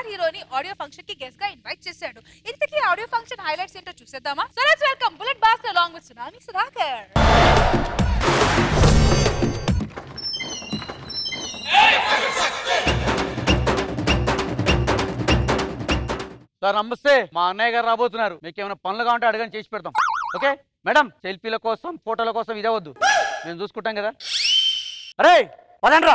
Star హీరోని audio function కి guest గా ఇన్వైట్ చేశాడు ఇంతకీ ఆడియో ఫంక్షన్ హైలైట్స్ ఏంటో చూసేద్దామా so let's welcome bullet Bhaskar along with tsunami Sudhakar sir నమస్తే మా అన్నయ్య గారు రాబోతున్నారు మీకు ఏమైనా పనులు కావాలంటే అడగని చేసి పెడతాం ఓకే మేడం సెల్ఫీల కోసం ఫోటోల కోసం ఇదే వద్దు మేము చూసుకుంటాం కదా అరే పదండ్రా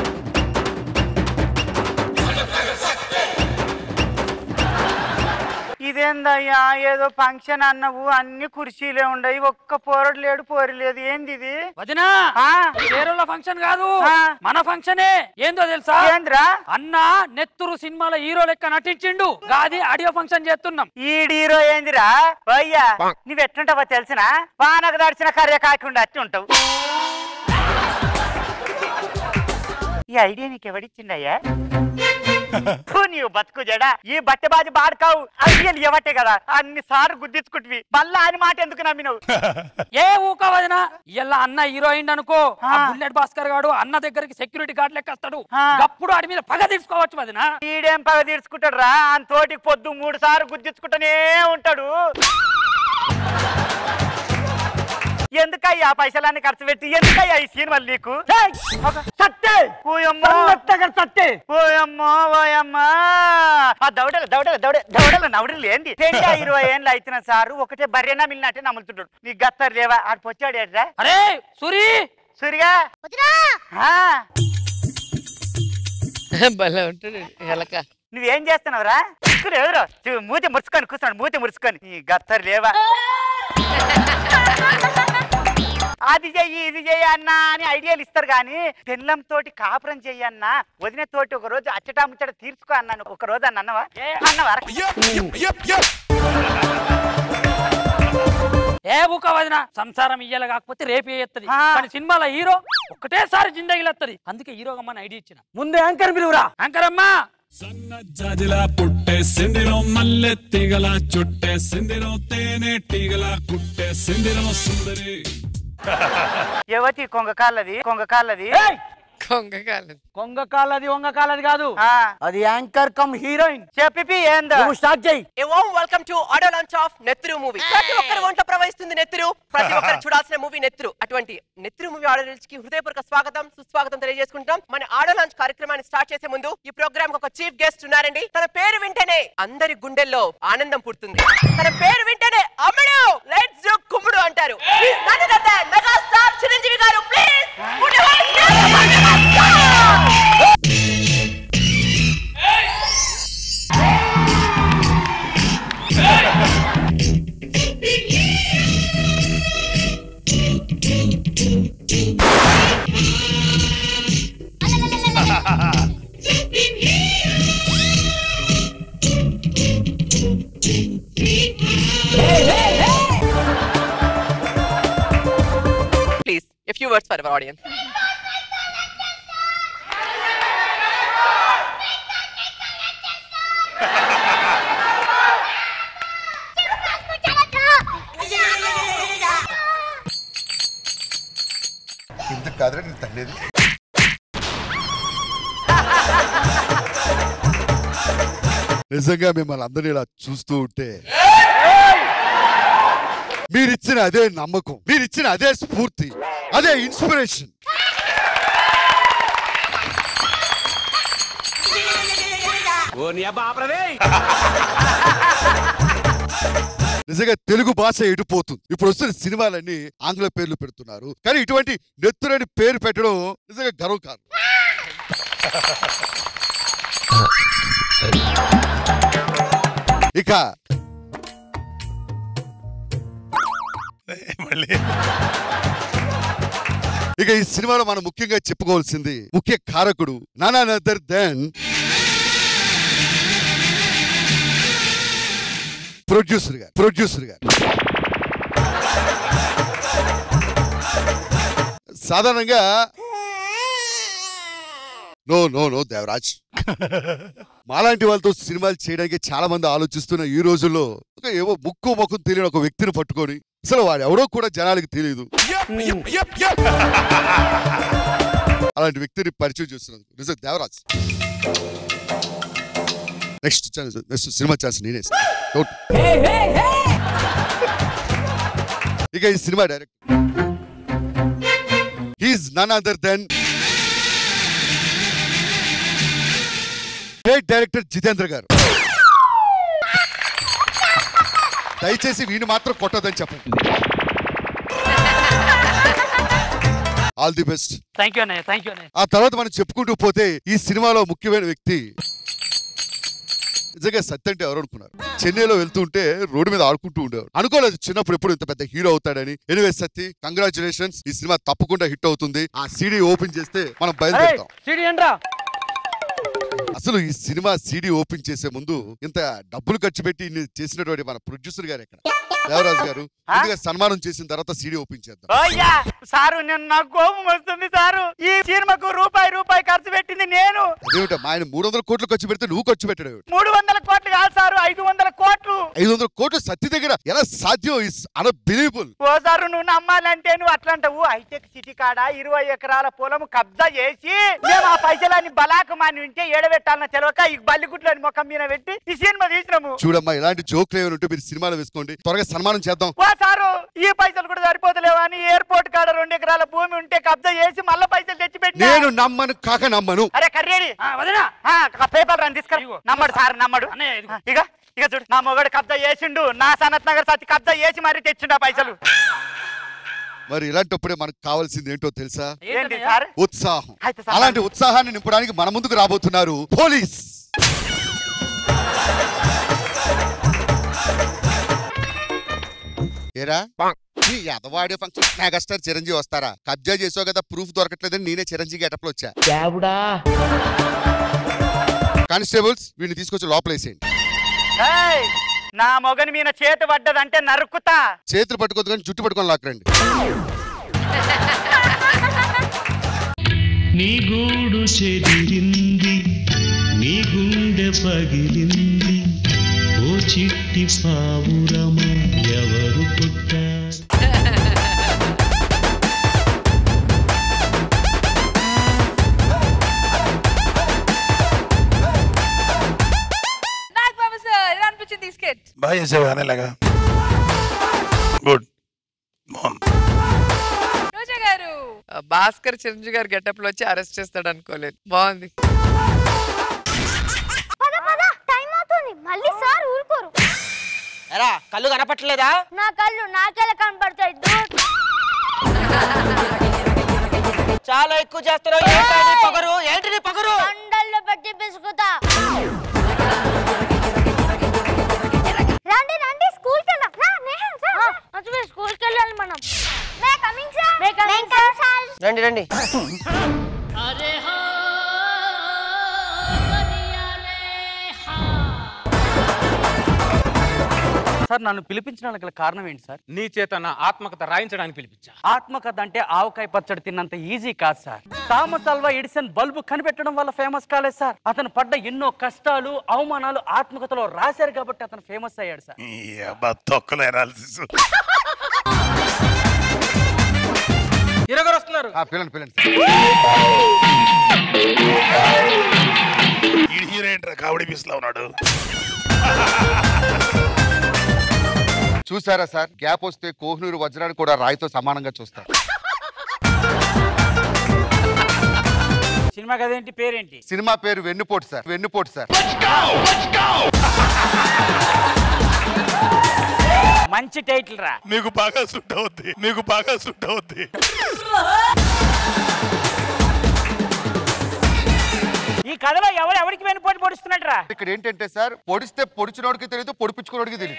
ఇదేందయ్యా ఏదో ఫంక్షన్ అన్నవు అన్ని కుర్చీలే ఉండయి ఒక్క పోరడు లేడు పోరి లేదు ఏంది ఇది వదినా ఆ? వేరేళ్ళ ఫంక్షన్ కాదు ఆ. మన ఫంక్షనే ఏందో తెలుసా ఏంద్రా అన్న నెత్తురు సినిమాలో హీరో లెక్క నటించిండు గాది ఆడియో ఫంక్షన్ చేస్తున్నాం ఈడు హీరో ఏందిరా అయ్యా నువ్వు ఎట్లుంటావో తెలిసిన వానకు దడిచిన కర్ర కాకుండా అట్టి ఉంటావు ఈ ఐడియా నీకు ఎవడిచ్చిండయ్యా ఫు, నీవు బతుకు జడా ఈ బట్టెబాజి బాడుకావు ఐడియాలు ఇవ్వటే కదా అన్ని సార్లు గుద్దించుకుంటువి మళ్ళా అని మాట ఎందుకు నమ్మినవు ఏ ఊక వదినా ఇలా అన్న హీరోయిన్ అనుకో ఆ ఆ. బుల్లెట్ భాస్కర్ గాడు అన్న దగ్గరికి సెక్యూరిటీ గార్డ్ లెక్క వస్తాడు ఆ. అప్పుడు ఆడి మీద పగ తీసుకోవచ్చు వదినా ఈడేం పగ తీర్చుకుంటాడు రా అని తోటికి పొద్దు మూడు సార్లు గుద్దించుకుంటూనే ఉంటాడు ఎందుకయ్యా పైసలన్నీ ఖర్చు పెట్టి ఎందుకయ్యా ఈ సినిమాలు నీకు సత్తే ఓయమ్మో సత్తే ఓయమ్మో ఓయమ్మా ఆ దౌడలు దౌడలు దౌడ దౌడలు నవడలు ఏంది పెళ్ళి ఇరవై ఏళ్ళు అయితున్న సారు ఒకటే బర్రెనా మిల్లినట్టే నమ్ముతుంటాడు నీ గత్తరు లేవా ఆడు పొచ్చాడు ఏడ్రా అరే సూరి సూరిగా ఆ, భలే ఉంటుంది ఎలక నువ్వేం చేస్తున్నావురా ఇక్కడ ఎదురు చూ, మూతి మురుచుకొని కూర్చున్నాడు మూతి మురుచుకొని నీ గత్తరు లేవా అది చెయ్యి ఇది చెయ్యి అన్నా అని ఐడియాలు ఇస్తారు కానీ పెళ్ళం తోటి కాపురం చెయ్యి అన్నా వదిన తోటి ఒక రోజు అచ్చటా ముచ్చట తీర్చుకో అన్నాను ఒక రోజు అన్న అన్నవా అన్నవా ఏ ఊక వదినా సంసారం ఇయ్యాల కాకపోతే రేపు ఎత్తది ఆ. కానీ సినిమాలో హీరో ఒకటేసారి జిందగీలు వస్తుంది అందుకే హీరోగా మన ఐడియా ఇచ్చిన ముందే యాంకర్ పిలువురా యాంకర్ అమ్మా సన్న జాజిలా పుట్టే సిందిరం మల్లె తీగల చుట్టే సిందిరం తేనె టీగల కుట్టే సిందిరం సుందరి యువతి కొంగకాళ్ళది కొంగకాళ్ళది ఏయ్! కొంగకాలం కొంగ కాలది వంగ కాలది కాదు ఆ, అది యాంకర్ కమ్ హీరోయిన్ చెప్పి ఏందో నువ్వు స్టార్ట్ చేయి a warm welcome to audio launch of నెత్తురు మూవీ ప్రతి ఒక్కరి వంట ప్రవహిస్తుంది నెత్తురు ప్రతి ఒక్కరు చూడాల్సిన మూవీ నెత్తురు అటువంటి నెత్తురు మూవీ ఆడియో లాంచ్ కి హృదయపూర్వక స్వాగతం సుస్వాగతం తెలియజేసుకుంటాం మన ఆడియో లాంచ్ కార్యక్రమాన్ని స్టార్ట్ చేసే ముందు ఈ ప్రోగ్రామ్ ఒక చీఫ్ గెస్ట్ ఉన్నారండి తన పేరు వింటేనే అందరి గుండెల్లో ఆనందం పుడుతుంది తన పేరు వింటేనే అమ్ముడు లెట్స్ డు కుమ్ముడు అంటారు He's none other than megastar Chiranjeevi garu please put your hands together for megastar Please, a few words for our audience. ఇందుకు కాదురా నేను తల్లేది నిజంగా మిమ్మల్ని అందరినీ ఇలా చూస్తూ ఉంటే మీరిచ్చిన అదే నమ్మకం మీరిచ్చిన అదే స్ఫూర్తి అదే ఇన్స్పిరేషన్ నిజంగా తెలుగు భాష ఎడిపోతుంది ఇప్పుడు వస్తున్న సినిమాలన్నీ ఆంగ్ల పేర్లు పెడుతున్నారు కానీ ఇటువంటి నెత్తురని పేరు పెట్టడం నిజంగా గర్వం కాదు ఇక ఇక ఈ సినిమాలో మనం ముఖ్యంగా చెప్పుకోవాల్సింది ముఖ్య కారకుడు none other than producer garu producer garu సాధారణంగా నో నో నో దేవరాజ్ మాలాంటి వాళ్ళతో సినిమాలు చేయడానికి చాలా మంది ఆలోచిస్తున్న ఈ రోజుల్లో ఒక ఏవో ముక్కు ముఖం తెలియని ఒక వ్యక్తిని పట్టుకొని అసలు వాడు ఎవరో కూడా జనాలకి తెలియదు అలాంటి వ్యక్తిని పరిచయం చేస్తున్నందుకు నిజం Devaraj next chance next cinema chance నేనే ఇస్తాను. Doubt. ఇక ఈ cinema direct he's none other than great director Jitendra garu దయచేసి వీణు మాత్రం కొట్టదని చెప్పండి all the best thank you అన్నయ్య థ్యాంక్ యూ అన్నయ్య ఆ తర్వాత మనం చెప్పుకుంటూ పోతే ఈ సినిమాలో ముఖ్యమైన వ్యక్తి నిజంగా సత్య అంటే ఎవరు అనుకున్నారు చెన్నైలో వెళ్తుంటే రోడ్డు మీద ఆడుకుంటూ ఉండేవాడు అనుకోలేదు చిన్నప్పుడు ఎప్పుడు ఇంత పెద్ద హీరో అవుతాడని ఎనివే సత్తి కంగ్రాచులేషన్స్ ఈ సినిమా తప్పకుండా హిట్ అవుతుంది ఆ సీడీ ఓపెన్ చేస్తే మనం బయలుదేరుతాం సిడి ఏంట్రా అసలు ఈ సినిమా సీడీ ఓపెన్ చేసే ముందు ఇంత డబ్బులు ఖర్చు పెట్టి ఇన్ని చేసినటువంటి మన ప్రొడ్యూసర్ గారు ఎక్కడ దేవరాజు గారు ముందుగా సన్మానం చేసిన తర్వాత సీడీ ఓపెన్ చేద్దాం ఓయ్యా సారు నేను నాకు కోపం వస్తుంది సారు ఈ సినిమాకు రూపాయి రూపాయి ఖర్చు పెట్టింది నేను అదేమిటా మా ఆయన మూడు వందల కోట్లు ఖర్చు పెడితే నువ్వు ఖర్చు పెట్టాడు మూడు వందల కోట్లు కాదు సారు ఐదు వందల కోట్లు ఐదు వందల కోట్లు సత్య దగ్గర ఎలా సాధ్యం ఇస్ అన్బిలీవబుల్ ఓ సారు నువ్వు నమ్మాలంటే నువ్వు అట్లా అంటావు హైటెక్ సిటీ కాడ ఇరవై ఎకరాల పొలం కబ్జా చేసి మేము ఆ పైసలని బలాకు మాని ఉంటే ఏడబెట్టాలన్న తెలియక ఈ బల్లిగుట్లని ముఖం మీద పెట్టి ఈ సినిమా తీసినాము చూడమ్మా ఇలాంటి జోక్లు ఏమైనా ఉంటే మీరు సినిమాలో వేసుకోండి త్వరగా సన్మానం చేద్దాం ఓ సారు ఈ పైసలు కూడా సరిపోతలేవా అని ఎయిర్పోర్ట్ కాడ రెండు ఎకరాల భూమి ఉంటే కబ్జా చేసి మళ్ళీ పైసలు తెచ్చి పెట్టినా. నేను నమ్మను కాక నమ్మను అరే కర్రేడి ఆ, వదినా ఆ, ఆ పేపర్ రాని తీసుకురా ఇదిగో. నమ్మడు సార్ నమ్మడు అన్నయ్య ఇదిగో. ఇక ఇక చూడు నా మొగడు కబ్జా చేసిండు నా సనత్ నగర్ సతి కబ్జా చేసి మరి తెచ్చిండు ఆ పైసలు మరి ఇలాంటప్పుడే మనకు కావాల్సింది ఏంటో తెలుసా ఏంటి ఏంటన్నయ్య? సార్ ఉత్సాహం అయితే సార్ అలాంటి ఉత్సాహాన్ని నింపడానికి మన ముందుకు రాబోతున్నారు పోలీస్ ఏరా ఈ ఎదవాడే ఫంక్షన్ మెగాస్టార్ చిరంజీవి వస్తారా కబ్జా చేసావు కదా ప్రూఫ్ దొరకట్లేదని నేనే చిరంజీవి గెటప్లో వచ్చా కానిస్టేబుల్స్ వీడిని తీసుకొచ్చి లోపలేసేయండి ఏయ్, నా మొగని మీద చేతి పడ్డదంటే నరుక్కుతా చేతులు పట్టుకోవద్దు కానీ జుట్టు పట్టుకొని లాక్కరండి నీ గూడు చెదిరింది నీ గుండె పగిలింది ఓ చిట్టి పావురమ ఎవరు పుట్టారు నాకు బాబు సార్ ఎలా అనిపించింది ఈ sketch? బాగా చేసావు అనేలాగా గుడ్ బాగుంది రోజా గారు ఆ, భాస్కర్ చిరంజీవి గారు గెటప్ లో వచ్చి అరెస్ట్ చేస్తాడు అనుకోలేదు బాగుంది పద పద టైం అవుతుంది మళ్ళీ సార్ ఊరుకోరు ఎరా కళ్ళు కనపట్టలేదా నా కళ్ళు నాకెలా కనపడతాయి డూడ్ చాలా ఎక్కువ చేస్తున్నావు ఏంటి నీ పొగరు ఏంటి నీ పొగరు కండల్లో పెట్టి పిసుకుతా రండి రండి స్కూల్ కి వెళ్దాం రా నేహన్ రా అసలు స్కూల్ కి వెళ్ళాలి మనం may coming sir may coming sir రండి రండి సార్ నన్ను పిలిపించడానికి గల కారణం ఏంటి సార్ నీ చేత నా ఆత్మకథ రాయించడానికి పిలిపించా ఆత్మకథ అంటే ఆవకాయ పచ్చడి తిన్నంత ఈజీ కాదు sir Thomas Alva Edison bulb కనిపెట్టడం వల్ల ఫేమస్ కాలేదు సార్ అతను పడ్డ ఎన్నో కష్టాలు అవమానాలు ఆత్మకథలో రాశారు కాబట్టి అతను ఫేమస్ అయ్యాడు సార్ ఈ అబ్బా తొక్కలు ఎనాలిసిస్ హీరో గారు వస్తున్నారు పిల్లండి పిల్లండి ఈ హీరో ఏంట్రా కామెడీ పీస్ లో ఉన్నాడు చూసారా సార్ గ్యాప్ వస్తే కోహినూరు వజ్రాన్ని కూడా రాయితో సమానంగా చూస్తారు సినిమా కదేంటి పేరేంటి సినిమా పేరు వెన్నుపోటు సార్ వెన్నుపోటు సార్ మంచి టైటిల్ రా మీకు బాగా సుట్ అవుద్ది మీకు బాగా సుట్ అవుద్ది ఈ కథలో ఎవరు ఎవరికి వెనుపోటు పొడుస్తున్నట్టు రా ఇక్కడ ఏంటంటే సార్ పొడిస్తే పొడిచినోడికి తెలియదు పొడిపించుకున్నోడికి తెలియదు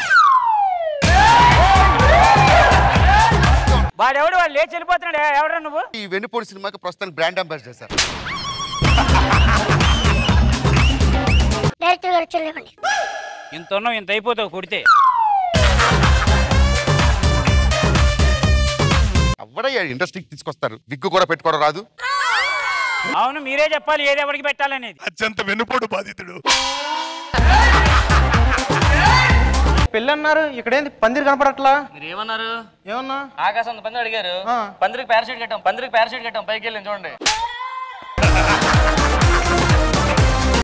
వాడెవడు వాడు లేచి వెళ్ళిపోతున్నాడు ఎవడరా నువ్వు ఈ వెన్నుపోటు సినిమాకి ప్రస్తుతానికి బ్రాండ్ అంబాసిడర్ సార్ డైరెక్టర్ గారు చెల్లివ్వండి ఇంత ఉన్నావు ఇంత అయిపోతావు కొడితే ఎవడయ్యా ఇండస్ట్రీకి తీసుకొస్తారు విగ్గు కూడా పెట్టుకోవడం రాదు అవును మీరే చెప్పాలి ఏది ఎవరికి పెట్టాలనేది అత్యంత వెన్నుపోటు బాధితుడు పెళ్ళి అన్నారు ఇక్కడేంది పందిరి కనపడట్లా మీరు ఏమన్నారు ఏమన్నా ఆకాశం పందిరి అడిగారు పందిరికి పారాషూట్ కట్టాం పందిరికి పారాషూట్ కట్టాం పైకి వెళ్ళి చూడండి